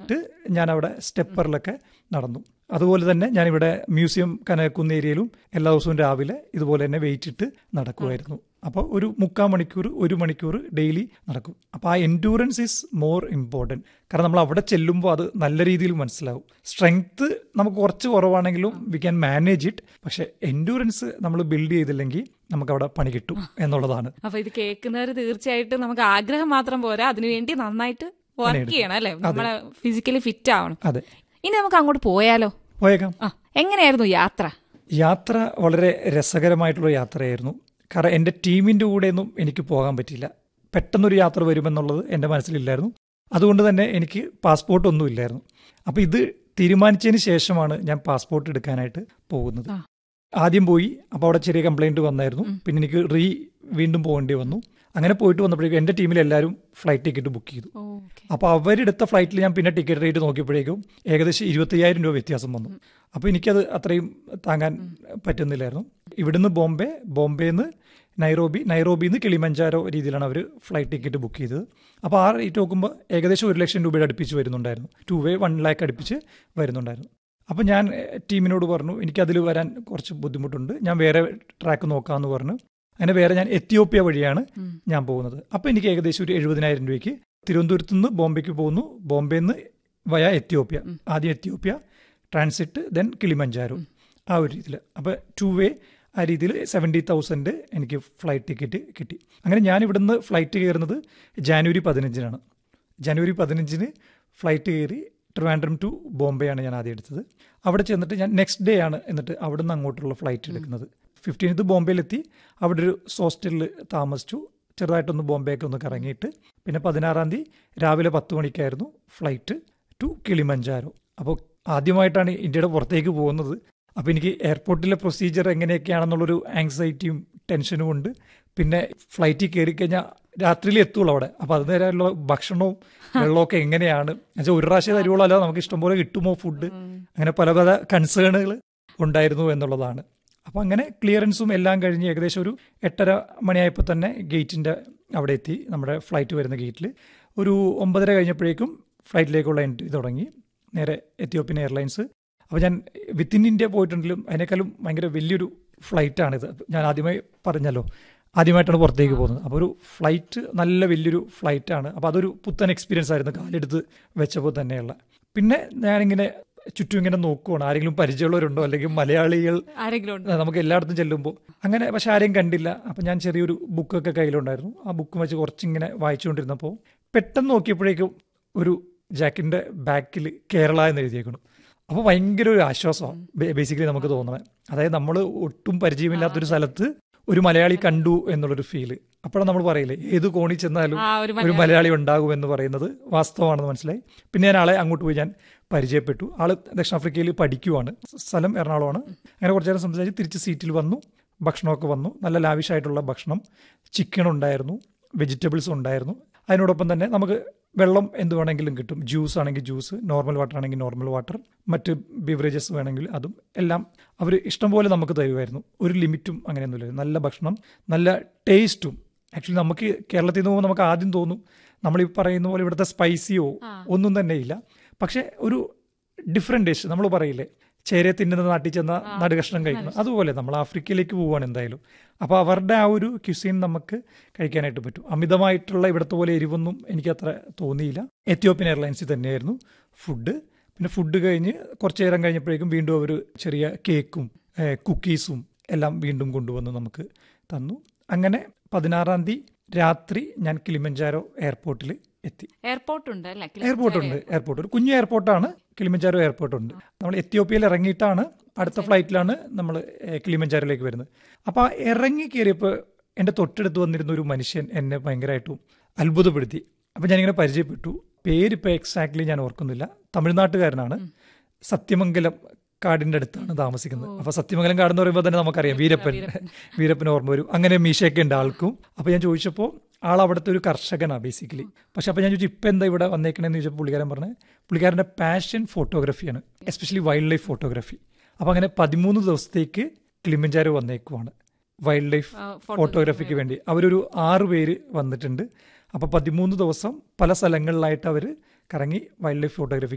കഴിഞ്ഞിട്ട് ഞാൻ അവിടെ സ്റ്റെപ്പറിലൊക്കെ നടന്നു അതുപോലെ തന്നെ ഞാനിവിടെ മ്യൂസിയം കനകുന്ന ഏരിയയിലും എല്ലാ ദിവസവും രാവിലെ ഇതുപോലെ തന്നെ വെയിറ്റ് ഇട്ട് നടക്കുമായിരുന്നു അപ്പോൾ ഒരു മുക്കാൽ മണിക്കൂർ ഒരു മണിക്കൂർ ഡെയിലി നടക്കും അപ്പോൾ ആ എൻഡൂറൻസ് ഈസ് മോർ ഇമ്പോർട്ടൻറ്റ് കാരണം നമ്മൾ അവിടെ ചെല്ലുമ്പോൾ അത് നല്ല രീതിയിൽ മനസ്സിലാവും സ്ട്രെങ്ത് നമുക്ക് കുറച്ച് കുറവാണെങ്കിലും വി ക്യാൻ മാനേജ് ഇറ്റ് പക്ഷേ എൻഡൂറൻസ് നമ്മൾ ബിൽഡ് ചെയ്തില്ലെങ്കിൽ നമുക്ക് അവിടെ പണി കിട്ടും എന്നുള്ളതാണ് അപ്പൊ ഇത് കേൾക്കുന്നവർ തീർച്ചയായിട്ടും നമുക്ക് ആഗ്രഹം മാത്രം പോരാ അതിനുവേണ്ടി നന്നായിട്ട് വർക്ക് ചെയ്യണം അല്ലെ നമ്മളെ ഫിസിക്കലി ഫിറ്റ് ആവണം അതെ ഇനി നമുക്ക് അങ്ങോട്ട് പോയാലോ പോയേക്കാം ആ എങ്ങനെയായിരുന്നു യാത്ര യാത്ര വളരെ രസകരമായിട്ടുള്ള യാത്രയായിരുന്നു കാരണം എൻ്റെ ടീമിൻ്റെ കൂടെയൊന്നും എനിക്ക് പോകാൻ പറ്റില്ല പെട്ടെന്നൊരു യാത്ര വരുമെന്നുള്ളത് എൻ്റെ മനസ്സിലില്ലായിരുന്നു അതുകൊണ്ട് തന്നെ എനിക്ക് പാസ്പോർട്ട് ഒന്നും ഇല്ലായിരുന്നു അപ്പോൾ ഇത് തീരുമാനിച്ചതിന് ശേഷമാണ് ഞാൻ പാസ്പോർട്ട് എടുക്കാനായിട്ട് പോകുന്നത് ആ. ആദ്യം പോയി അപ്പോൾ അവിടെ ചെറിയ കംപ്ലൈൻറ്റ് വന്നായിരുന്നു പിന്നെ എനിക്ക് റീ വീണ്ടും പോകേണ്ടി വന്നു അങ്ങനെ പോയിട്ട് വന്നപ്പോഴേക്കും എൻ്റെ ടീമിൽ എല്ലാവരും ഫ്ലൈറ്റ് ടിക്കറ്റ് ബുക്ക് ചെയ്തു ഓക്കെ അപ്പോൾ അവരെടുത്ത ഫ്ലൈറ്റിൽ ഞാൻ പിന്നെ ടിക്കറ്റ് റേറ്റ് നോക്കിയപ്പോഴേക്കും ഏകദേശം ഇരുപത്തയ്യായിരം രൂപ വ്യത്യാസം വന്നു അപ്പോൾ എനിക്കത് അത്രയും താങ്ങാൻ പറ്റുന്നില്ലായിരുന്നു ഇവിടുന്ന് ബോംബെ ബോംബെന്ന് നൈറോബി നൈറോബിന്ന് കിളിമഞ്ചാരോ രീതിയിലാണ് അവർ ഫ്ലൈറ്റ് ടിക്കറ്റ് ബുക്ക് ചെയ്തത് അപ്പോൾ ആ റേറ്റ് നോക്കുമ്പോൾ ഏകദേശം ഒരു ലക്ഷം രൂപയുടെ അടുപ്പിച്ച് വരുന്നുണ്ടായിരുന്നു ടു വേ വൺ ലാക്ക് അടുപ്പിച്ച് വരുന്നുണ്ടായിരുന്നു അപ്പോൾ ഞാൻ എഹ്, ടീമിനോട് പറഞ്ഞു എനിക്കതിൽ വരാൻ കുറച്ച് ബുദ്ധിമുട്ടുണ്ട് ഞാൻ വേറെ ട്രാക്ക് നോക്കാമെന്ന് പറഞ്ഞു അങ്ങനെ വേറെ ഞാൻ എത്യോപ്യ വഴിയാണ് ഞാൻ പോകുന്നത് അപ്പോൾ എനിക്ക് ഏകദേശം ഒരു എഴുപതിനായിരം രൂപയ്ക്ക് തിരുവനന്തപുരത്ത് നിന്ന് ബോംബെക്ക് പോകുന്നു ബോംബെയിൽ നിന്ന് വയ എത്യോപ്യ ആദ്യം എത്യോപ്യ ട്രാൻസിറ്റ് ദെൻ കിളിമഞ്ചാരോ ആ ഒരു രീതിയിൽ അപ്പോൾ ടു വേ ആ രീതിയിൽ സെവൻറ്റി തൗസൻഡ് എനിക്ക് ഫ്ലൈറ്റ് ടിക്കറ്റ് കിട്ടി അങ്ങനെ ഞാൻ ഇവിടുന്ന് ഫ്ലൈറ്റ് കയറുന്നത് ജാനുവരി പതിനഞ്ചിനാണ് ജനുവരി പതിനഞ്ചിന് ഫ്ലൈറ്റ് കയറി ട്രിവാൻഡ്രം ടു ബോംബെ ആണ് ഞാൻ ആദ്യം എടുത്തത് അവിടെ ചെന്നിട്ട് ഞാൻ നെക്സ്റ്റ് ഡേ ആണ് എന്നിട്ട് അവിടെ നിന്ന് അങ്ങോട്ടുള്ള ഫ്ലൈറ്റ് എടുക്കുന്നത് ഫിഫ്റ്റീൻത്ത് ബോംബെയിലെത്തി അവിടെ ഒരു ഹോസ്റ്റലിൽ താമസിച്ചു ചെറുതായിട്ടൊന്ന് ബോംബെയൊക്കെ ഒന്ന് കറങ്ങിയിട്ട് പിന്നെ പതിനാറാം തീയതി രാവിലെ പത്ത് മണിക്കായിരുന്നു ഫ്ലൈറ്റ് ടു കിളിമഞ്ചാരോ അപ്പോൾ ആദ്യമായിട്ടാണ് ഇന്ത്യയുടെ പുറത്തേക്ക് പോകുന്നത് അപ്പോൾ എനിക്ക് എയർപോർട്ടിലെ പ്രൊസീജിയർ എങ്ങനെയൊക്കെയാണെന്നുള്ളൊരു ആങ്സൈറ്റിയും ടെൻഷനും ഉണ്ട് പിന്നെ ഫ്ലൈറ്റിൽ കയറി കഴിഞ്ഞാൽ രാത്രിയിൽ എത്തുള്ളൂ അവിടെ അപ്പോൾ അത് നേരമുള്ള ഭക്ഷണവും വെള്ളമൊക്കെ എങ്ങനെയാണ് എന്നുവെച്ചാൽ ഒരു പ്രാവശ്യം തരുവുള്ളൂ അല്ലാതെ നമുക്ക് ഇഷ്ടംപോലെ കിട്ടുമോ ഫുഡ് അങ്ങനെ പല പല കൺസേണുകൾ ഉണ്ടായിരുന്നു എന്നുള്ളതാണ് അപ്പോൾ അങ്ങനെ ക്ലിയറൻസും എല്ലാം കഴിഞ്ഞ് ഏകദേശം ഒരു എട്ടര മണിയായപ്പോൾ തന്നെ ഗേറ്റിൻ്റെ അവിടെ എത്തി നമ്മുടെ ഫ്ലൈറ്റ് വരുന്ന ഗേറ്റിൽ ഒരു ഒമ്പതര കഴിഞ്ഞപ്പോഴേക്കും ഫ്ലൈറ്റിലേക്കുള്ള എൻട്രി തുടങ്ങി നേരെ എത്യോപ്യൻ എയർലൈൻസ് അപ്പോൾ ഞാൻ വിത്തിൻ ഇന്ത്യ പോയിട്ടുണ്ടെങ്കിലും അതിനേക്കാളും ഭയങ്കര വലിയൊരു ഫ്ലൈറ്റാണിത് ഞാൻ ആദ്യമായി പറഞ്ഞല്ലോ ആദ്യമായിട്ടാണ് പുറത്തേക്ക് പോകുന്നത് അപ്പോൾ ഒരു ഫ്ലൈറ്റ് നല്ല വലിയൊരു ഫ്ലൈറ്റാണ് അപ്പോൾ അതൊരു പുത്തൻ എക്സ്പീരിയൻസ് ആയിരുന്നു കാലെടുത്ത് വെച്ചപ്പോൾ തന്നെയുള്ള പിന്നെ ഞാനിങ്ങനെ ചുറ്റും ഇങ്ങനെ നോക്കുവാണ് ആരെങ്കിലും പരിചയമുള്ളവരുണ്ടോ അല്ലെങ്കിൽ മലയാളികൾ ആരെങ്കിലും ഉണ്ടോ? ആ, നമുക്ക് എല്ലായിടത്തും ചെല്ലുമ്പോൾ അങ്ങനെ പക്ഷെ ആരെയും കണ്ടില്ല അപ്പം ഞാൻ ചെറിയൊരു ബുക്കൊക്കെ കയ്യിലുണ്ടായിരുന്നു ആ ബുക്ക് വെച്ച് കുറച്ചിങ്ങനെ വായിച്ചുകൊണ്ടിരുന്നപ്പോൾ പെട്ടെന്ന് നോക്കിയപ്പോഴേക്കും ഒരു ജാക്കിൻ്റെ ബാക്കിൽ കേരള എന്ന് എഴുതിയേക്കണം അപ്പോൾ ഭയങ്കര ഒരു ആശ്വാസമാണ് ബേസിക്കലി നമുക്ക് തോന്നുന്നത് അതായത് നമ്മൾ ഒട്ടും പരിചയമില്ലാത്തൊരു സ്ഥലത്ത് ഒരു മലയാളി കണ്ടു എന്നുള്ളൊരു ഫീല് അപ്പോഴാണ് നമ്മൾ പറയില്ലേ ഏത് കോണി ചെന്നാലും ആ ഒരു ഒരു മലയാളി ഉണ്ടാകും എന്ന് പറയുന്നത് വാസ്തവമാണെന്ന് മനസ്സിലായി പിന്നെ ഞാൻ ആളെ അങ്ങോട്ട് പോയി ഞാൻ പരിചയപ്പെട്ടു ആള് ദക്ഷിണാഫ്രിക്കയിൽ പഠിക്കുവാണ് സ്ഥലം എറണാകുളമാണ് അങ്ങനെ കുറച്ചു നേരം സംസാരിച്ച് തിരിച്ച് സീറ്റിൽ വന്നു ഭക്ഷണമൊക്കെ വന്നു നല്ല ലാവിഷായിട്ടുള്ള ഭക്ഷണം ചിക്കൻ ഉണ്ടായിരുന്നു വെജിറ്റബിൾസ് ഉണ്ടായിരുന്നു അതിനോടൊപ്പം തന്നെ നമുക്ക് വെള്ളം എന്ത് വേണമെങ്കിലും കിട്ടും ജ്യൂസ് ആണെങ്കിൽ ജ്യൂസ് നോർമൽ വാട്ടർ ആണെങ്കിൽ നോർമൽ വാട്ടർ മറ്റ് ബിവറേജസ് വേണമെങ്കിൽ അതും എല്ലാം അവർ ഇഷ്ടംപോലെ നമുക്ക് തരുമായിരുന്നു ഒരു ലിമിറ്റും അങ്ങനെയൊന്നുമില്ല നല്ല ഭക്ഷണം നല്ല ടേസ്റ്റും ആക്ച്വലി നമുക്ക് കേരളത്തിൽ നിന്ന് പോകുമ്പോൾ നമുക്ക് ആദ്യം തോന്നും നമ്മൾ ഈ പറയുന്ന പോലെ ഇവിടുത്തെ സ്പൈസിയോ ഒന്നും തന്നെ ഇല്ല പക്ഷെ ഒരു ഡിഫറെൻ്റ് ഡിഷ് നമ്മൾ പറയില്ലേ ചേരെ തിന്നുന്ന നാട്ടിൽ ചെന്ന നടുകഷ്ണം കഴിക്കണം അതുപോലെ നമ്മൾ ആഫ്രിക്കയിലേക്ക് പോവുകയാണ് എന്തായാലും അപ്പോൾ അവരുടെ ആ ഒരു ക്യുസീൻ നമുക്ക് കഴിക്കാനായിട്ട് പറ്റും അമിതമായിട്ടുള്ള ഇവിടുത്തെ പോലെ എരിവൊന്നും എനിക്ക് അത്ര തോന്നിയില്ല എത്യോപ്യൻ എയർലൈൻസിൽ തന്നെയായിരുന്നു ഫുഡ് പിന്നെ ഫുഡ് കഴിഞ്ഞ് കുറച്ച് നേരം കഴിഞ്ഞപ്പോഴേക്കും വീണ്ടും അവർ ചെറിയ കേക്കും ഏഹ്, കുക്കീസും എല്ലാം വീണ്ടും കൊണ്ടുവന്ന് നമുക്ക് തന്നു അങ്ങനെ പതിനാറാം തീയതി രാത്രി ഞാൻ കിളിമഞ്ചാരോ എയർപോർട്ടിൽ എത്തി എയർപോർട്ട് ഉണ്ട് അല്ലേ എയർപോർട്ട് ഉണ്ട് എയർപോർട്ട് ഒരു കുഞ്ഞു എയർപോർട്ടാണ് കിളിമഞ്ചാരോ എയർപോർട്ട് ഉണ്ട് നമ്മൾ എത്യോപ്യയിൽ ഇറങ്ങിയിട്ടാണ് അടുത്ത ഫ്ലൈറ്റിലാണ് നമ്മൾ കിളിമഞ്ചാരോയിലേക്ക് വരുന്നത് അപ്പോൾ ആ ഇറങ്ങി കയറിയപ്പോൾ എൻ്റെ തൊട്ടടുത്ത് വന്നിരുന്ന ഒരു മനുഷ്യൻ എന്നെ ഭയങ്കരമായിട്ടും അത്ഭുതപ്പെടുത്തി അപ്പോൾ ഞാനിങ്ങനെ പരിചയപ്പെട്ടു പേരിപ്പോൾ എക്സാക്ട്ലി ഞാൻ ഓർക്കുന്നില്ല തമിഴ്നാട്ടുകാരനാണ് സത്യമംഗലം കാടിന്റെ അടുത്താണ് താമസിക്കുന്നത് അപ്പൊ സത്യമംഗലം കാട് എന്ന് പറയുമ്പോൾ തന്നെ നമുക്കറിയാം വീരപ്പൻ വീരപ്പൻ ഓർമ്മ വരും അങ്ങനെ മീശയൊക്കെ ഉണ്ട് ആൾക്കും അപ്പൊ ഞാൻ ചോദിച്ചപ്പോൾ ആൾ അവിടുത്തെ ഒരു കർഷകനാണ് ബേസിക്കലി പക്ഷെ അപ്പൊ ഞാൻ ചോദിച്ചു ഇപ്പം എന്താ ഇവിടെ വന്നേക്കണേന്ന് ചോദിച്ചപ്പോൾ പുള്ളിക്കാരൻ പറഞ്ഞത് പുള്ളിക്കാരൻ്റെ പാഷൻ ഫോട്ടോഗ്രാഫിയാണ് എസ്പെഷ്യലി വൈൽഡ് ലൈഫ് ഫോട്ടോഗ്രാഫി അപ്പൊ അങ്ങനെ പതിമൂന്ന് ദിവസത്തേക്ക് കിളിമഞ്ചാരോ വന്നേക്കുവാണ് വൈൽഡ് ലൈഫ് ഫോട്ടോഗ്രാഫിക്ക് വേണ്ടി അവരൊരു ആറ് പേര് വന്നിട്ടുണ്ട് അപ്പോൾ പതിമൂന്ന് ദിവസം പല സ്ഥലങ്ങളിലായിട്ട് അവർ കറങ്ങി വൈൽഡ് ലൈഫ് ഫോട്ടോഗ്രാഫിക്ക്